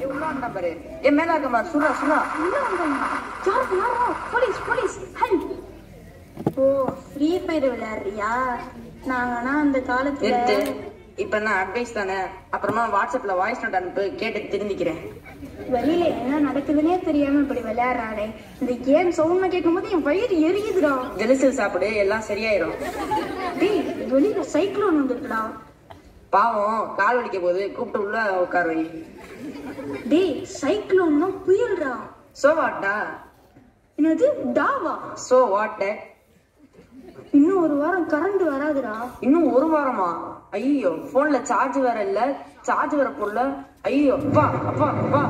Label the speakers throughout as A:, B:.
A: உள்ள வந்தான் பாரு என் மேல இருக்க பாரு சுரா சுரா
B: உள்ள வந்தாங்க யார் யாரோ police police help oh free fire விளையாடுறியா நாங்கன்னா அந்த காலத்துல
A: நிறுத்து இப்ப என்ன அட்வைஸ் தானே அப்புறமா வாட்ஸ்அப்ல வாய்ஸ் நோட் அனுப்பு கேட்டு திருந்திக்கிறேன்
B: வெளியில என்ன நடக்குதுன்னே தெரியாம இப்படி விளையாடுறானே இந்த கேம் சவுண்ட் கேட்கும் போது என் வயிறு எரியுதுடா
A: ஜெலிசல் சாப்பிடு எல்லாம் சரியாயிரும்
B: டேய் வெளியில சைக்ளோன் வந்துட்டுடா
A: பாவம் கால் வலிக்க போது கூப்பிட்டு உள்ள உட்கார வை
B: டேய் சைக்ளோன்னா புயல்டா
A: சோ வாட்டா
B: என்னது டாவா
A: சோ வாட்ட
B: இன்னும் ஒரு வாரம் கரண்ட் வராதுடா
A: இன்னும் ஒரு வாரமா ஐயோ போன்ல சார்ஜ் வேற இல்ல சார்ஜ் வேற போடல ஐயோ அப்பா அப்பா அப்பா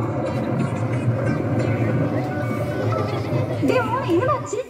B: டேய் அம்மா என்னாச்சு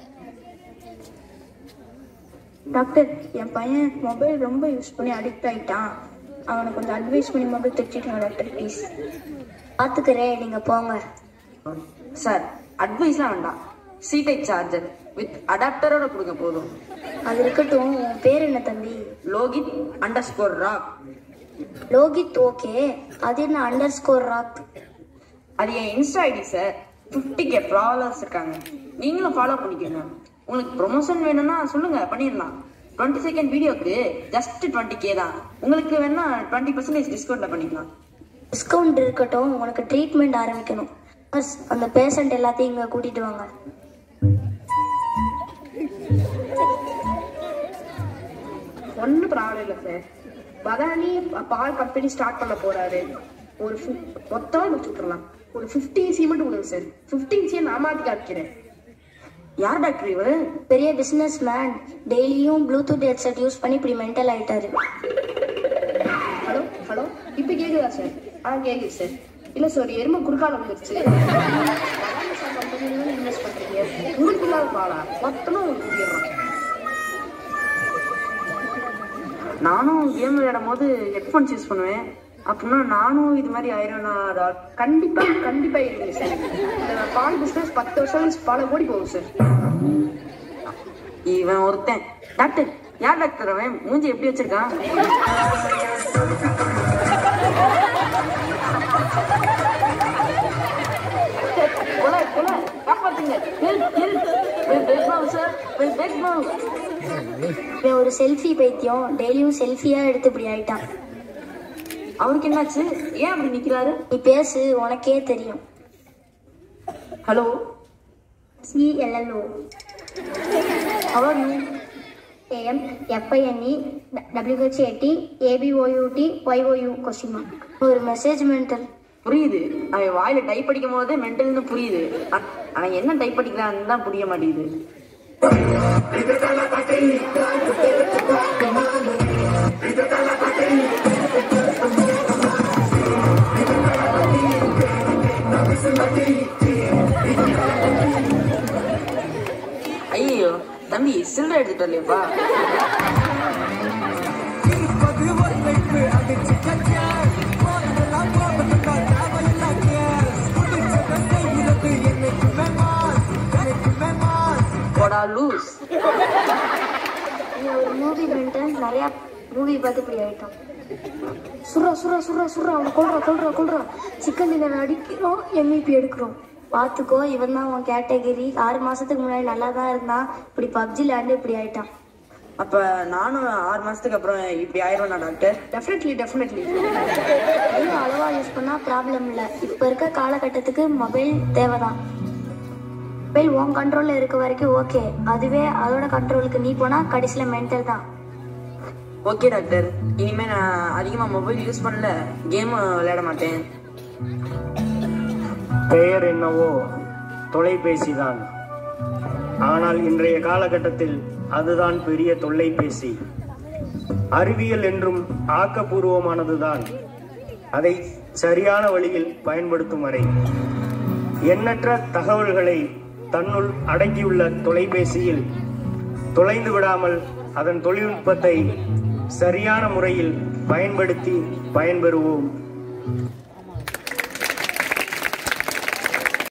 B: டாக்டர் என் பையன் மொபைல் ரொம்ப யூஸ் பண்ணி அடிக்ட் ஆயிட்டான் அவனை கொஞ்சம் அட்வைஸ் பண்ணி மொபைல் தைச்சிட்டான் டாக்டர் ப்ளீஸ் பார்த்துக்கிறேன் நீங்க போங்க
A: சார் அட்வைஸ்லாம் வேண்டாம் சி டைப் சார்ஜர் வித் அடாப்டரோட கொடுங்க போதும்
B: அது இருக்கட்டும் உன் பேர் என்ன தம்பி
A: Lohith underscore rock
B: Lohith okay அது என்ன அண்டர் ஸ்கோர் ராக்
A: அது என் insta ID sir fifty K followers இருக்காங்க நீங்களும் ஃபாலோ பண்ணிக்கோங்க உங்களுக்கு ப்ரொமோஷன் வேணும்னா சொல்லுங்க பண்ணிடலாம் டுவெண்ட்டி செகண்ட் வீடியோக்கு ஜஸ்ட் டுவெண்ட்டி கே தான் உங்களுக்கு வேணா டுவெண்ட்டி பர்சன்டேஜ் டிஸ்கவுண்ட்ல பண்ணிக்கலாம்
B: டிஸ்கவுண்ட் இருக்கட்டும் உனக்கு ட்ரீட்மெண்ட் ஆரம்பிக்கணும் நர்ஸ் அந்த பேஷண்ட் எல்லாத்தையும் இங்கே கூட்டிட்டு வாங்க
C: ஒன்றும் ப்ராப்ளம் இல்லை சார் பதானி பால் கம்பெனி ஸ்டார்ட் பண்ண போறாரு ஒரு fif- மொத்தமா முடிச்சுட்றலாம் ஒரு ஃபிஃப்டீன் சி மட்டும் கொடுங்க சார் ஃபிஃப்டீன் சியை நான் மாற்றி காமிக்கிறேன்
A: யார் டாக்டர் இவரு
B: பெரிய பிஸ்னஸ் மேன் டெய்லியும் ப்ளூடூத் ஹெட்செட் யூஸ் பண்ணி இப்படி மென்டல் ஆயிட்டாரு
C: ஹலோ ஹலோ இப்போ கேக்குதா சார் ஆ கேக்குது சார் இல்லை சார் ஒரு எருமை குறுக்கால வந்துருச்சு கம்பெனியில் இன்வெஸ்ட் பண்ணுறீங்க உறுப்பு இல்லாத பாலா மொத்தமாக உங்களுக்கு கொடுத்துட்றோம்
A: நானும் கேம் விளையாடும் போது ஹெட்ஃபோன்ஸ் யூஸ் பண்ணுவேன் அப்படின்னா நானும் இது மாதிரி ஆயிரம் டாக்டர்
C: கண்டிப்பா கண்டிப்பா இருக்குது சார் இந்த பால் பிசினஸ் பத்து வருஷம் பல கோடி போகும் சார்
A: இவன் ஒருத்தன் டாக்டர் யார் டாக்டர் அவன் மூஞ்சி எப்படி வச்சிருக்கான் கொலை கொலை காப்பாத்துங்க ஹெல்ப் ஹெல்ப் பெட் மாவு சார் பெட் மாவு
B: இவன் ஒரு செல்ஃபி பைத்தியம் டெய்லியும் செல்ஃபியா எடுத்து இப்படி ஆயிட்டான்
A: அவருக்கு என்னாச்சு ஏன் அப்படி நிக்கிறாரு
B: நீ பேசு உனக்கே தெரியும்
A: ஹலோ
B: சிஎல்எல்ஓ
A: அவர்
B: ஏஎம் எஃப்ஐஎன்இ டபிள்யூஹெச்ஏடி ஏபிஓயூடி ஒய்ஓயூ கொஸ்டின் ஒரு மெசேஜ் மென்டல்
A: புரியுது அவன் வாயில டைப் அடிக்கும் போதே மென்டல்னு புரியுது ஆ- அவன் என்ன டைப் அடிக்கிறான்னு தான் புரிய மாட்டேங்குது ஐயோ தம்பி சில்லறை எடுத்துட்டு வரலையப்பா போடா லூஸ்
B: இவன் ஒரு மூவி மென்டல் நிறையா மூவி பார்த்து இப்படி ஆயிட்டான் சுர்ரா சுர்ரா சுர்ரா சுர்ரா அவனை கொள்றா கொள்றா கொள்றா சிக்கன் டின்னர் அடிக்கிறோம் எம்இபி எடுக்கிறோம் பார்த்துக்கோ இவன் தான் உன் கேட்டகரி ஆறு மாசத்துக்கு முன்னாடி நல்லா தான் இருந்தான் இப்படி பப்ஜி விளையாண்டு இப்படி ஆயிட்டான்
A: அப்ப நானும் ஆறு மாசத்துக்கு அப்புறம் இப்படி ஆயிருவேனா டாக்டர்
C: டெஃபினெட்லி டெஃபினெட்லி
B: மொபைல் அளவா யூஸ் பண்ணா ப்ராப்ளம் இல்லை இப்போ இருக்க காலகட்டத்துக்கு மொபைல் தேவைதான் மொபைல் உன் கண்ட்ரோல்ல இருக்க வரைக்கும் ஓகே அதுவே அதோட கண்ட்ரோலுக்கு நீ போனா கடைசியில மென்டல் தான்
A: ஓகே டாக்டர் இனிமே நான் அதிகமா மொபைல் யூஸ் பண்ணல கேம் விளையாட மாட்டேன்
D: பெயர் என்னவோ தொலைபேசிதான் ஆனால் இன்றைய காலகட்டத்தில் அதுதான் பெரிய தொல்லைபேசி அறிவியல் என்றும் ஆக்கப்பூர்வமானதுதான் அதை சரியான வழியில் பயன்படுத்தும் வரை எண்ணற்ற தகவல்களை தன்னுள் அடங்கியுள்ள தொலைபேசியில் தொலைந்து விடாமல் அதன் தொழில்நுட்பத்தை சரியான முறையில் பயன்படுத்தி பயன்பெறுவோம்